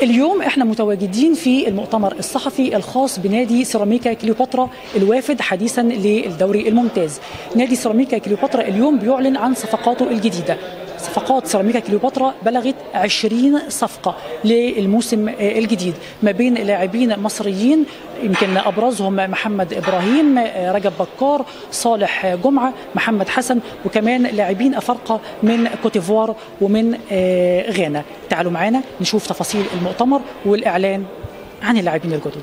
اليوم احنا متواجدين في المؤتمر الصحفي الخاص بنادي سيراميكا كليوباترا الوافد حديثا للدوري الممتاز نادي سيراميكا كليوباترا اليوم بيعلن عن صفقاته الجديده صفقات سيراميكا كليوباترا بلغت 20 صفقة للموسم الجديد ما بين لاعبين مصريين يمكن أبرزهم محمد إبراهيم رجب بكار صالح جمعة محمد حسن وكمان لاعبين أفارقة من كوتيفوار ومن غانا تعالوا معانا نشوف تفاصيل المؤتمر والإعلان عن اللاعبين الجدد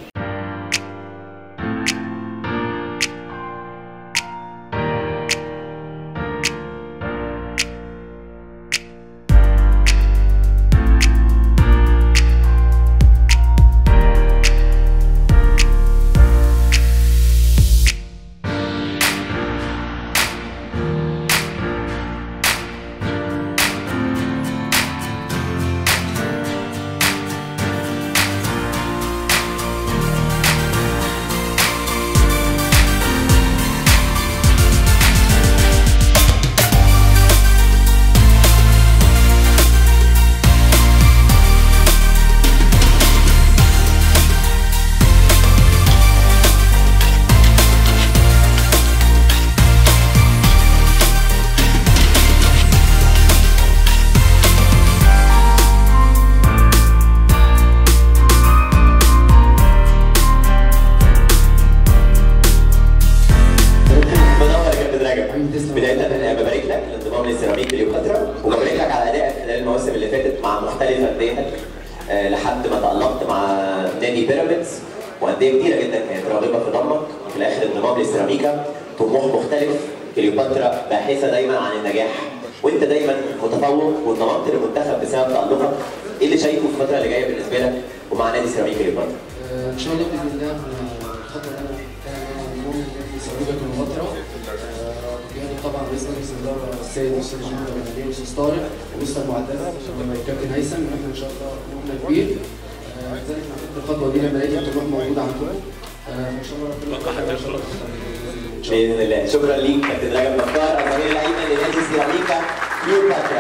بداية أنا ببارك لك الانضمام للسيراميك كليوباترا وببارك لك على أدائك خلال المواسم اللي فاتت مع مختلف أنديتك آه، لحد ما تألقت مع نادي بيراميدز وأندية كتيرة جدا كانت راغبة في ضمك وفي الآخر الانضمام للسيراميكا طموح مختلف كليوباترا باحثة دايما عن النجاح وأنت دايما متفوق وانضممت للمنتخب بسبب تألقك إيه اللي شايفه في الفترة اللي جاية بالنسبة لك ومع نادي سيراميك كليوباترا؟ آه، ان شاء الله باذن الله آه، الخطوه اللي انا محتاجها انضم لسيراميكا كليوباترا آه، بجانب طبعا رئيس مجلس الاداره السيد مستر جمال الماليه الاستاذ طارق ومستر معتز والكابتن هيثم احنا ان شاء الله نجمنا كبير آه، لذلك انا خدت الخطوه دي لما لقيت الطموح موجود عندكم آه، فان شاء الله ربنا يوفقنا ان شاء الله إن شاء الله. باذن الله شكرا ليك كابتن رجب بكار الظهير الايمن لنادي سيراميكا كليوباترا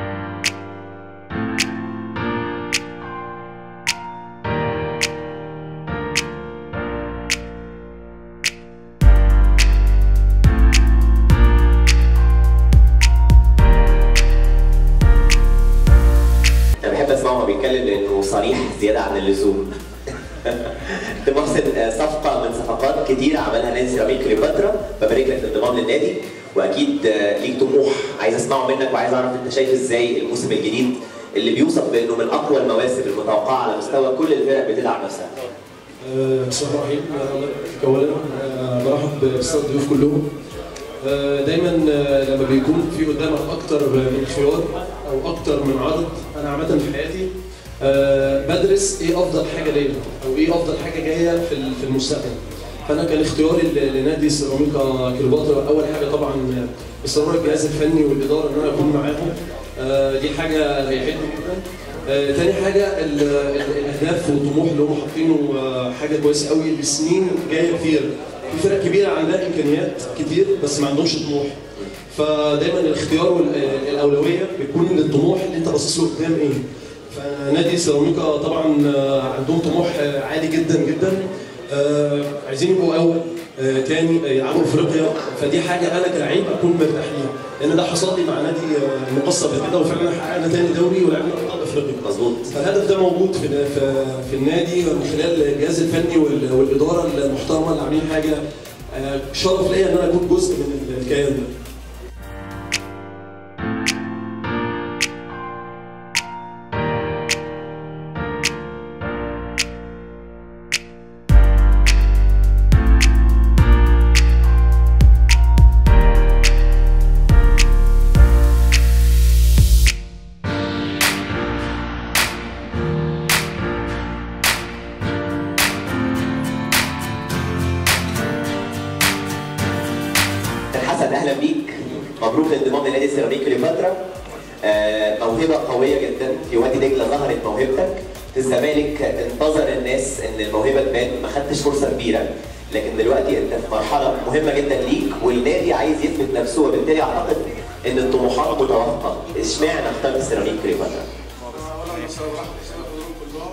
انا بحب اسمعه وهو بيتكلم لانه صريح زياده عن اللزوم محسن آه، صفقه من صفقات كتير عملها نادي سيراميك كليوباترا ببارك لك الانضمام للنادي واكيد آه، ليك طموح عايز اسمعه منك وعايز اعرف انت شايف ازاي الموسم الجديد اللي بيوصف بانه من اقوى المواسم المتوقعه على مستوى كل الفرق بتدعم نفسها. آه، بسم الله الرحمن الرحيم اولا آه، برحب بالساده الضيوف كلهم آه، دايما آه، لما بيكون في قدامك اكتر من خيار او اكتر من عرض انا عامه في حياتي آه، بدرس ايه افضل حاجه ليا او ايه افضل حاجه جايه في ال- في المستقبل فانا كان اختياري ل- لنادي سيراميكا كليوباترا اول حاجه طبعا اصرار الجهاز الفني والاداره ان انا اكون معاهم آه، دي حاجه ريحتني جدا آه، تاني حاجة ال- ال- الأهداف والطموح اللي هم حاطينه آه، حاجة كويسة قوي لسنين جاية كتير. في فرق كبيرة عندها إمكانيات كتير بس ما عندهمش طموح. فدايما الاختيار والأولوية بيكون للطموح اللي أنت باصص له قدام إيه. فنادي سيراميكا طبعا آه، عندهم طموح آه، عالي جدا جدا. آه، عايزين يبقوا أول آه، تاني آه، يلعبوا افريقيا فدي حاجه انا كلاعب اكون مرتاح ليها لان ده حصل لي مع نادي آه، المقصه قبل كده وفعلا حققنا تاني دوري ولعبنا ابطال افريقيا مظبوط. فالهدف ده موجود في في, في النادي من خلال الجهاز الفني وال- والاداره المحترمه اللي عاملين حاجه آه، شرف ليا ان انا اكون جزء من الكيان ده كابتن حسن اهلا بيك مبروك الانضمام لنادي سيراميك كليوباترا آه، موهبه قويه جدا في وادي دجله ظهرت موهبتك في الزمالك انتظر الناس ان الموهبه تبان ما خدتش فرصه كبيره لكن دلوقتي انت في مرحله مهمه جدا ليك والنادي عايز يثبت نفسه وبالتالي اعتقد ان الطموحات متوافقه اشمعنى اخترت سيراميك كليوباترا؟ اولا بس برحب بالساده كلهم كلهم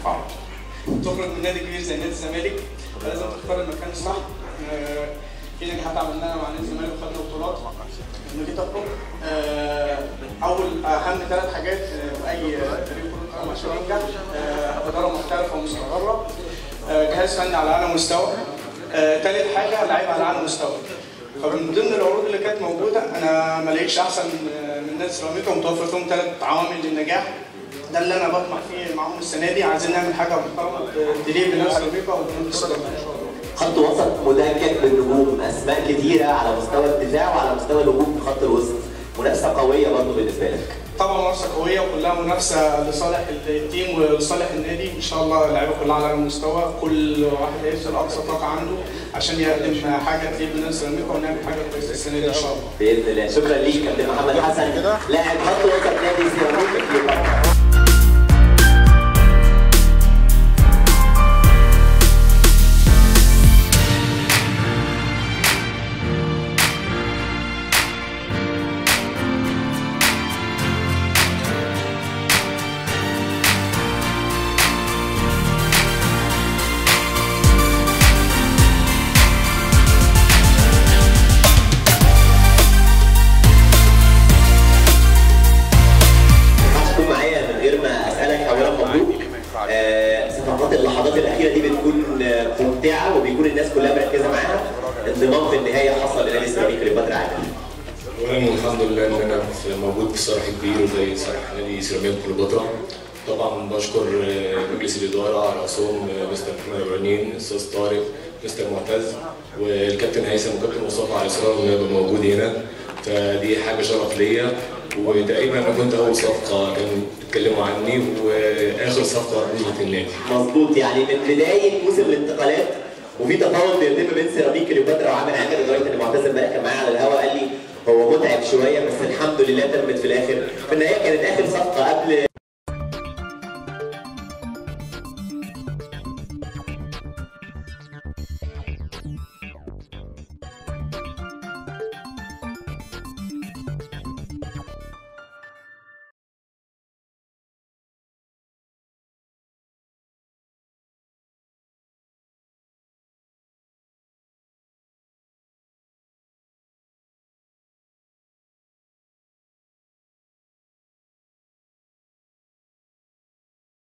صعب تخرج من نادي كبير زي نادي الزمالك فلازم تختار المكان الصح آه، في نجاحات عملناها مع نادي الزمالك وخدنا بطولات لما جيت اخرج آه، اول اهم ثلاث حاجات آه، في اي فريق كره قدم عشان ينجح آه، اداره محترفه ومستقره آه، جهاز فني على اعلى مستوى آه، ثالث حاجه لعيبه على اعلى مستوى فمن ضمن العروض اللي كانت موجوده انا ما لقيتش احسن من من نادي سيراميكا ومتوفر فيهم ثلاث عوامل للنجاح ده اللي انا بطمح فيه معاهم السنه دي عايزين نعمل حاجه محترمه تليق بنادي سيراميكا وبنادي سيراميكا ان شاء الله خط وسط مدجج بالنجوم اسماء كتيره على مستوى الدفاع وعلى مستوى الهجوم في خط الوسط منافسه قويه برضه بالنسبه لك طبعا منافسه قويه وكلها منافسه لصالح التيم ولصالح النادي ان شاء الله اللعيبه كلها على اعلى مستوى كل واحد هيبذل اقصى طاقه عنده عشان يقدم حاجه تليق بنادي سيراميكا ونعمل حاجه كويسه السنه دي ان شاء الله باذن الله شكرا ليك كابتن محمد حسن لاعب خط وسط نادي سيراميكا كليوباترا هتكون معايا من غير ما اسالك اولا مبروك آه، صفقات اللحظات الاخيره دي بتكون آه، ممتعه وبيكون الناس كلها مركزه معاها انضمام في النهايه حصل لنادي سيراميكا كليوباترا عادل اولا الحمد لله ان انا في موجود في صالح كبير زي صالح نادي سيراميكا كليوباترا طبعا بشكر آه، مجلس الاداره على راسهم آه، مستر محمد ابراهيم استاذ طارق مستر معتز والكابتن هيثم والكابتن مصطفى على اصرار انه يبقى موجود هنا فدي حاجه شرف ليا وتقريبا انا كنت اول صفقه كانوا بيتكلموا عني واخر صفقه نزلت النادي مظبوط يعني من بدايه موسم الانتقالات وفي تفاوض بيتم بين سيراميكا كليوباترا وعامل عامر لدرجه ان معتز امبارح كان معايا على الهواء قال لي هو متعب شويه بس الحمد لله تمت في الاخر في النهايه كانت اخر صفقه قبل